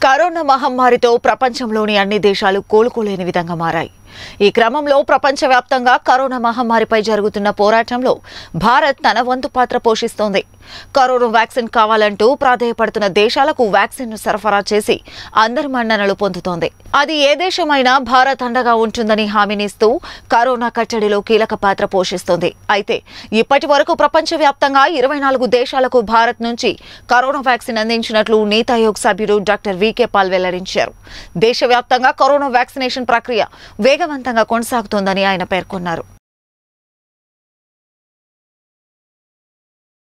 corona మహమ్మారితో ప్రపంచంలోని అన్ని దేశాలు కోలుకోలేని విధంగా మారాయి ఈ క్రమంలో ప్రపంచవ్యాప్తంగా కరోనా మహమ్మారిపై జరుగుతున్న పోరాటంలో భారత్ తన వంతు పాత్ర పోషిస్తోంది కరోనా వ్యాక్సిన్ కావాలంటూ ప్రాధేయపడుతున్న దేశాలకు వ్యాక్సిన్ ను సరఫరా చేసి అందరి మన్ననలు పొందుతోంది అది ఏ దేశమైనా భారత్ అండగా ఉంటుందని హామీనిస్తూ కరోనా కట్టడిలో కీలక పాత్ర పోషిస్తోంది అయితే ఇప్పటి వరకు ప్రపంచవ్యాప్తంగా ఇరవై నాలుగు దేశాలకు భారత్ నుంచి కరోనా వ్యాక్సిన్ అందించినట్లు నీతి ఆయోగ్ సభ్యుడు డాక్టర్ వికే పాల్ వెల్లడించారు దేశవ్యాప్తంగా కరోనా వ్యాక్సినేషన్ ప్రక్రియ వేగవంతంగా కొనసాగుతోందని ఆయన పేర్కొన్నారు